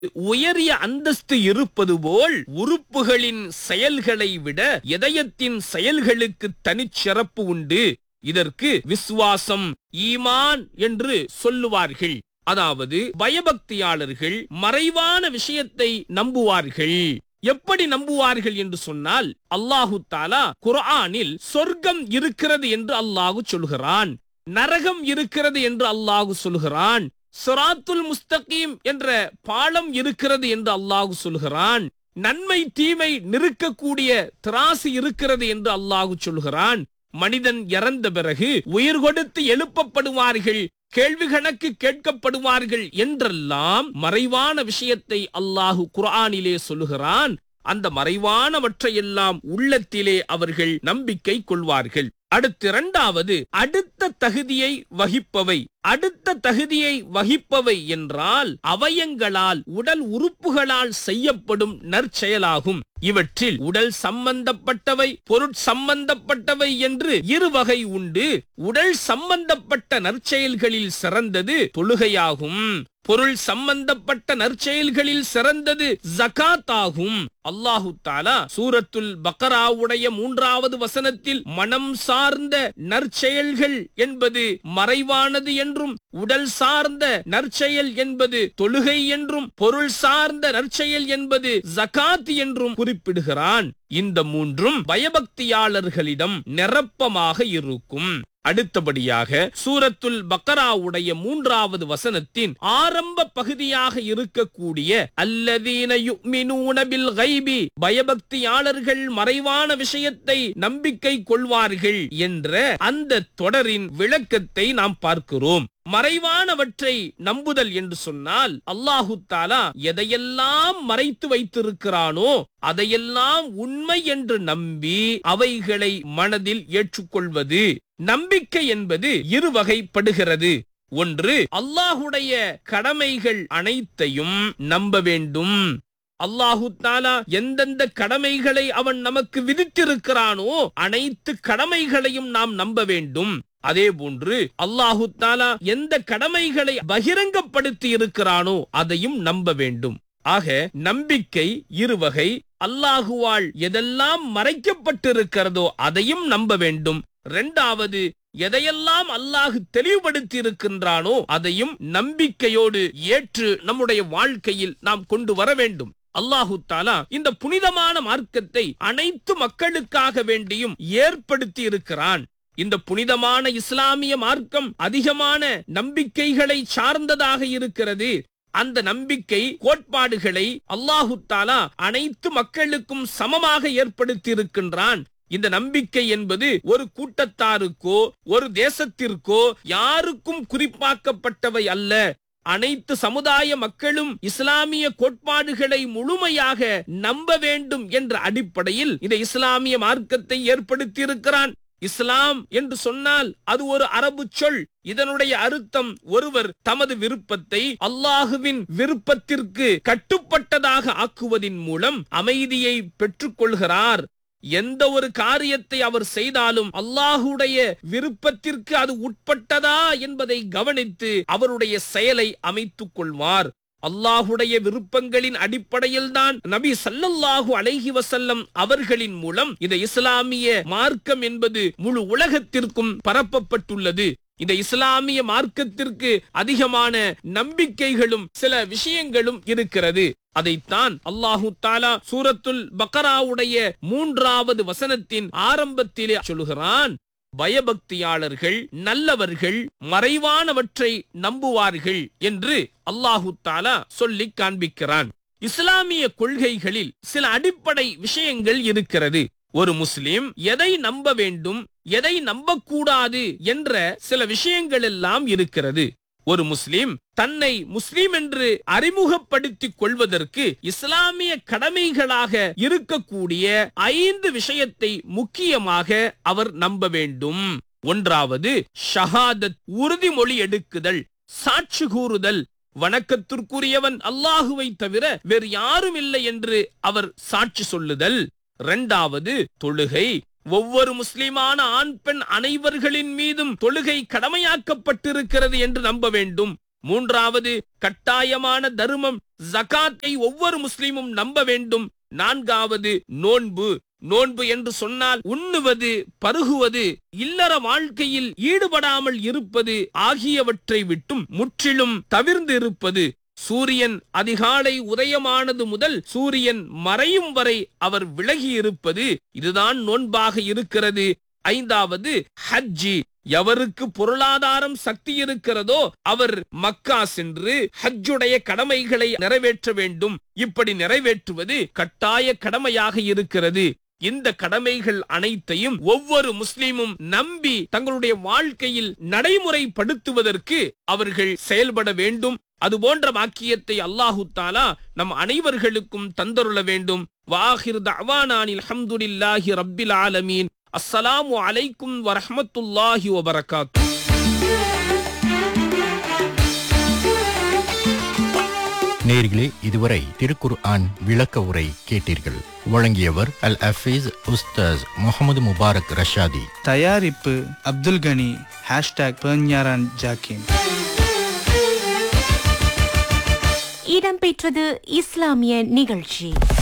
உயரிய அந்தஸ்து இருப்பது போல் உறுப்புகளின் செயல்களை விட இதயத்தின் செயல்களுக்கு தனிச்சிறப்பு உண்டு இதற்கு விசுவாசம் ஈமான் என்று சொல்லுவார்கள் அதாவது பயபக்தியாளர்கள் மறைவான விஷயத்தை நம்புவார்கள் எப்படி நம்புவார்கள் என்று சொன்னால் அல்லாஹு தாலா குர்ஆனில் சொர்க்கம் இருக்கிறது என்று அல்லாஹு சொல்கிறான் நரகம் இருக்கிறது என்று அல்லாஹு சொல்கிறான் சிராத்துல் முஸ்தகீம் என்ற பாலம் இருக்கிறது என்று அல்லாஹு சொல்கிறான் நன்மை தீமை நிறுக்கக்கூடிய திராசு இருக்கிறது என்று அல்லாஹு சொல்கிறான் மனிதன் இறந்த பிறகு உயிர் கொடுத்து எழுப்பப்படுவார்கள் கேள்வி கணக்கு கேட்கப்படுவார்கள் என்றெல்லாம் மறைவான விஷயத்தை அல்லாஹு குர்ஆனிலே சொல்லுகிறான் அந்த மறைவானவற்றையெல்லாம் உள்ளத்திலே அவர்கள் நம்பிக்கை கொள்வார்கள் அடுத்து இரண்டாவது அடுத்த தகுதியை வகிப்பவை அடுத்த தகுதியை வகிப்பவை என்றால் அவயங்களால் உடல் உறுப்புகளால் செய்யப்படும் நற்செயலாகும் இவற்றில் உடல் சம்பந்தப்பட்டவை பொருட் சம்பந்தப்பட்டவை என்று இரு வகை உண்டு உடல் சம்பந்தப்பட்ட நற்செயல்களில் சிறந்தது தொழுகையாகும் பொருள் சம்பந்தப்பட்ட நற்செயல்களில் சிறந்தது ஜகாத் ஆகும் அல்லாஹு தாலா சூரத்துல் பக்கராவுடைய மூன்றாவது வசனத்தில் மனம் சார்ந்த நற்செயல்கள் என்பது மறைவானது என்றும் உடல் சார்ந்த நற்செயல் என்பது தொழுகை என்றும் பொருள் சார்ந்த நற்செயல் என்பது ஜகாத் என்றும் குறிப்பிடுகிறான் இந்த மூன்றும் பயபக்தியாளர்களிடம் நிரப்பமாக இருக்கும் அடுத்தபடியாக சூரத்துல் பக்கராவுடைய மூன்றாவது வசனத்தின் ஆரம்ப பகுதியாக இருக்கக்கூடிய அல்லதீன யுக்மினூன பில் கைபி பயபக்தியாளர்கள் மறைவான விஷயத்தை நம்பிக்கை கொள்வார்கள் என்ற அந்த தொடரின் விளக்கத்தை நாம் பார்க்கிறோம் மறைவானவற்றை நம்புதல் என்று சொன்னால் அல்லாஹு தாலா எதையெல்லாம் மறைத்து வைத்திருக்கிறானோ அதையெல்லாம் உண்மை என்று நம்பி அவைகளை மனதில் ஏற்றுக்கொள்வது நம்பிக்கை என்பது இரு வகைப்படுகிறது ஒன்று அல்லாஹுடைய கடமைகள் அனைத்தையும் நம்ப வேண்டும் அல்லாஹு தாலா எந்தெந்த கடமைகளை அவன் நமக்கு விதித்திருக்கிறானோ அனைத்து கடமைகளையும் நாம் நம்ப வேண்டும் அதே போன்று அல்லாஹு தாலா எந்த கடமைகளை பகிரங்கப்படுத்தி இருக்கிறானோ அதையும் நம்ப வேண்டும் ஆக நம்பிக்கை இருவகை அல்லாஹுவால் எதெல்லாம் மறைக்கப்பட்டிருக்கிறதோ அதையும் நம்ப வேண்டும் இரண்டாவது எதையெல்லாம் அல்லாஹு தெளிவுபடுத்தி இருக்கின்றானோ அதையும் நம்பிக்கையோடு ஏற்று நம்முடைய வாழ்க்கையில் நாம் கொண்டு வர வேண்டும் அல்லாஹு தாலா இந்த புனிதமான மார்க்கத்தை அனைத்து மக்களுக்காக வேண்டியும் ஏற்படுத்தி இருக்கிறான் இந்த புனிதமான இஸ்லாமிய மார்க்கம் அதிகமான நம்பிக்கைகளை சார்ந்ததாக இருக்கிறது அந்த நம்பிக்கை கோட்பாடுகளை அல்லாஹு தாலா அனைத்து மக்களுக்கும் சமமாக ஏற்படுத்தி இருக்கின்றான் இந்த நம்பிக்கை என்பது ஒரு கூட்டத்தாருக்கோ ஒரு தேசத்திற்கோ யாருக்கும் குறிப்பாக்கப்பட்டவை அல்ல அனைத்து சமுதாய மக்களும் இஸ்லாமிய கோட்பாடுகளை முழுமையாக நம்ப வேண்டும் என்ற அடிப்படையில் இந்த இஸ்லாமிய மார்க்கத்தை ஏற்படுத்தி இருக்கிறான் இஸ்லாம் என்று சொன்னால் அது ஒரு அரபு சொல் இதனுடைய அர்த்தம் ஒருவர் தமது விருப்பத்தை அல்லாஹுவின் விருப்பத்திற்கு கட்டுப்பட்டதாக ஆக்குவதின் மூலம் அமைதியை பெற்றுக்கொள்கிறார் எந்த ஒரு காரியத்தை அவர் செய்தாலும் அல்லாஹுடைய விருப்பத்திற்கு அது உட்பட்டதா என்பதை கவனித்து அவருடைய செயலை அமைத்துக் கொள்வார் அல்லாஹுடைய விருப்பங்களின் அடிப்படையில் தான் நபி சல்லல்லாஹு அலைஹி வசல்லம் அவர்களின் மூலம் இந்த இஸ்லாமிய மார்க்கம் என்பது முழு உலகத்திற்கும் பரப்பப்பட்டுள்ளது இந்த இஸ்லாமிய மார்க்கத்திற்கு அதிகமான நம்பிக்கைகளும் சில விஷயங்களும் இருக்கிறது அதைத்தான் அல்லாஹு தாலா சூரத்துல் பக்கராவுடைய மூன்றாவது வசனத்தின் ஆரம்பத்திலே சொல்கிறான் பயபக்தியாளர்கள் நல்லவர்கள் மறைவானவற்றை நம்புவார்கள் என்று அல்லாஹு தாலா சொல்லி காண்பிக்கிறான் இஸ்லாமிய கொள்கைகளில் சில அடிப்படை விஷயங்கள் இருக்கிறது ஒரு முஸ்லிம் எதை நம்ப வேண்டும் எதை நம்பக்கூடாது என்ற சில விஷயங்கள் எல்லாம் இருக்கிறது ஒரு முஸ்லிம் தன்னை முஸ்லிம் என்று அறிமுகப்படுத்திக் கொள்வதற்கு இஸ்லாமிய கடமைகளாக இருக்கக்கூடிய ஐந்து விஷயத்தை முக்கியமாக அவர் நம்ப வேண்டும் ஒன்றாவது ஷஹாதத் உறுதிமொழி எடுக்குதல் சாட்சி கூறுதல் வணக்கத்திற்குரியவன் அல்லாஹுவை தவிர வேறு யாரும் இல்லை என்று அவர் சாட்சி சொல்லுதல் இரண்டாவது தொழுகை ஒவ்வொரு முஸ்லிமான ஆண் பெண் அனைவர்களின் மீதும் தொழுகை கடமையாக்கப்பட்டிருக்கிறது என்று நம்ப வேண்டும் மூன்றாவது கட்டாயமான தர்மம் ஜகாத்தை ஒவ்வொரு முஸ்லிமும் நம்ப வேண்டும் நான்காவது நோன்பு நோன்பு என்று சொன்னால் உண்ணுவது பருகுவது இல்லற வாழ்க்கையில் ஈடுபடாமல் இருப்பது ஆகியவற்றை விட்டும் முற்றிலும் தவிர்ந்து இருப்பது சூரியன் அதிகாலை உதயமானது முதல் சூரியன் மறையும் வரை அவர் விலகி இருப்பது இதுதான் நோன்பாக இருக்கிறது ஐந்தாவது ஹஜ்ஜி எவருக்கு பொருளாதாரம் சக்தி இருக்கிறதோ அவர் மக்கா சென்று ஹஜ்ஜுடைய கடமைகளை நிறைவேற்ற வேண்டும் இப்படி நிறைவேற்றுவது கட்டாய கடமையாக இருக்கிறது இந்த கடமைகள் அனைத்தையும் ஒவ்வொரு முஸ்லிமும் நம்பி தங்களுடைய வாழ்க்கையில் நடைமுறைப்படுத்துவதற்கு அவர்கள் செயல்பட வேண்டும் அது போன்ற வாக்கியத்தை அல்லாஹு தாலா நம் அனைவர்களுக்கும் தந்தருள வேண்டும் வாஹிர் தவானானில் அல்ஹம்துலில்லாஹி ரப்பில் ஆலமீன் அஸ்ஸலாமு அலைக்கும் வரஹ்மத்துல்லாஹி வபரகாத்து நேர்களே இதுவரை திருக்குர் ஆன் விளக்க உரை கேட்டீர்கள் வழங்கியவர் அல் அஃபீஸ் உஸ்தாஸ் முகமது முபாரக் ரஷாதி தயாரிப்பு அப்துல் கனி ஹேஷ்டாக் பெர்ஞாரான் ஜாக்கிம் இடம்பெற்றது இஸ்லாமிய நிகழ்ச்சி